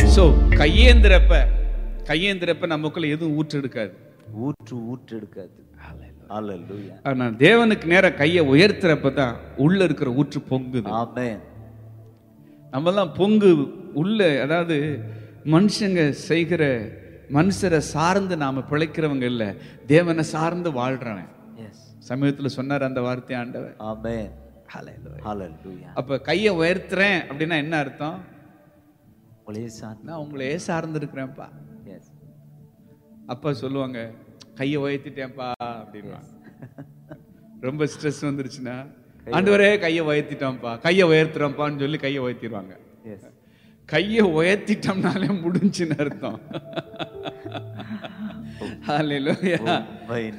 So கையேந்திரப்ப கையேந்திரப்ப நமக்குள்ள எதுவும் ஊற்றெடுக்காது ஊற்று ஊற்று எடுக்காது அல்லேலூயா ஆனா தேவனுக்கு நேரா கையை உயர்த்துறப்ப தான் உள்ள இருக்கிற ஊற்று பொங்குது ஆமென் நம்மலாம் பொங்கு உள்ள அதாவது மனுஷங்க செய்கிற மனுஷரை சார்ந்து நாம பிழைக்கிறவங்க இல்ல தேவனை சார்ந்து வாழ்றவன் எஸ் சமீபத்துல சொன்னார் அந்த வார்த்தை ஆண்டவர் ஆமென் Hallelujah. ஹalleluya அப்ப கையை உயர்த்துறேன் அப்படின்னா என்ன அர்த்தம் ஒளே சார்ந்த நான் உங்களையே சார்ந்து இருக்கிறேன்ப்பா எஸ் அப்பா சொல்லுவாங்க கையை உயர்த்திட்டேன்ப்பா அப்படின்வாங்க ரொம்ப ஸ்ட்ரெஸ் வந்துருச்சுன்னா ஆண்டவரே கையை உயர்த்திட்டோம்ப்பா கையை உயர்த்துறோம்ப்பான்னு சொல்லி கையை உயர்த்திடுவாங்க எஸ் கையை உயர்த்திட்டோம்னாலே முடிஞ்சுன்னு அர்த்தம் ஹalleluya உண்மை